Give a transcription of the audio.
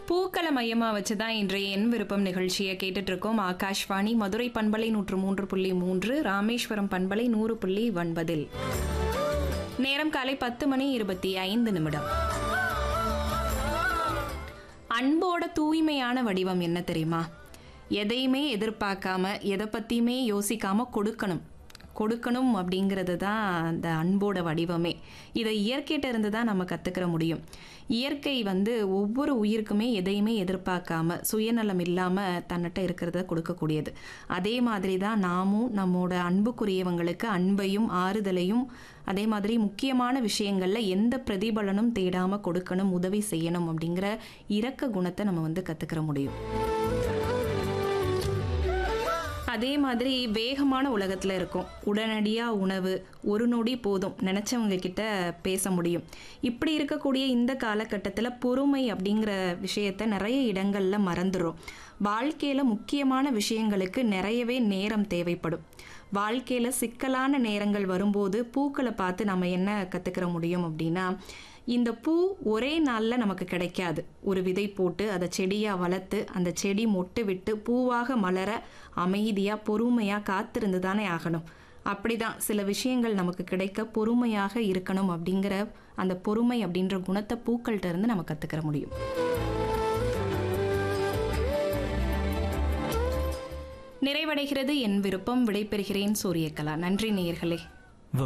பூக்களை மையமா வச்சுதான் இன்றைய என் விருப்பம் நிகழ்ச்சியை கேட்டுட்டு இருக்கோம் ஆகாஷ்வாணி மதுரை பண்பலை நூற்று மூன்று புள்ளி மூன்று ராமேஸ்வரம் பண்பலை நூறு புள்ளி ஒன்பதில் நேரம் காலை பத்து மணி இருபத்தி ஐந்து நிமிடம் அன்போட தூய்மையான வடிவம் என்ன தெரியுமா எதையுமே எதிர்பார்க்காம எதை பற்றியுமே யோசிக்காம கொடுக்கணும் கொடுக்கணும் அப்படிங்கிறது தான் அந்த அன்போட வடிவமே இதை இயற்கையிட்ட இருந்து தான் நம்ம கற்றுக்கிற முடியும் இயற்கை வந்து ஒவ்வொரு உயிருக்குமே எதையுமே எதிர்பார்க்காம சுயநலம் இல்லாமல் தன்னிட்ட இருக்கிறத கொடுக்கக்கூடியது அதே மாதிரி தான் நாமும் நம்மோட அன்புக்குரியவங்களுக்கு அன்பையும் ஆறுதலையும் அதே மாதிரி முக்கியமான விஷயங்களில் எந்த பிரதிபலனும் தேடாமல் கொடுக்கணும் உதவி செய்யணும் அப்படிங்கிற இரக்க குணத்தை நம்ம வந்து கற்றுக்கிற முடியும் அதே மாதிரி வேகமான உலகத்தில் இருக்கும் உடனடியாக உணவு ஒரு நொடி போதும் நினச்சவங்க கிட்ட பேச முடியும் இப்படி இருக்கக்கூடிய இந்த காலகட்டத்தில் பொறுமை அப்படிங்கிற விஷயத்த நிறைய இடங்களில் மறந்துடும் வாழ்க்கையில் முக்கியமான விஷயங்களுக்கு நிறையவே நேரம் தேவைப்படும் வாழ்க்கையில் சிக்கலான நேரங்கள் வரும்போது பூக்களை பார்த்து நம்ம என்ன கற்றுக்கிற முடியும் அப்படின்னா இந்த பூ ஒரே நாளில் நமக்கு கிடைக்காது ஒரு விதை போட்டு அதை செடியாக வளர்த்து அந்த செடி மொட்டு விட்டு பூவாக மலர அமைதியாக பொறுமையாக காத்திருந்து தானே ஆகணும் அப்படிதான் சில விஷயங்கள் நமக்கு கிடைக்க பொறுமையாக இருக்கணும் அப்படிங்கிற அந்த பொறுமை அப்படின்ற குணத்தை பூக்கள்கிட்ட இருந்து நம்ம கற்றுக்கிற முடியும் நிறைவடைகிறது என் விருப்பம் விடைபெறுகிறேன் சூரியகலா நன்றி நேயர்களே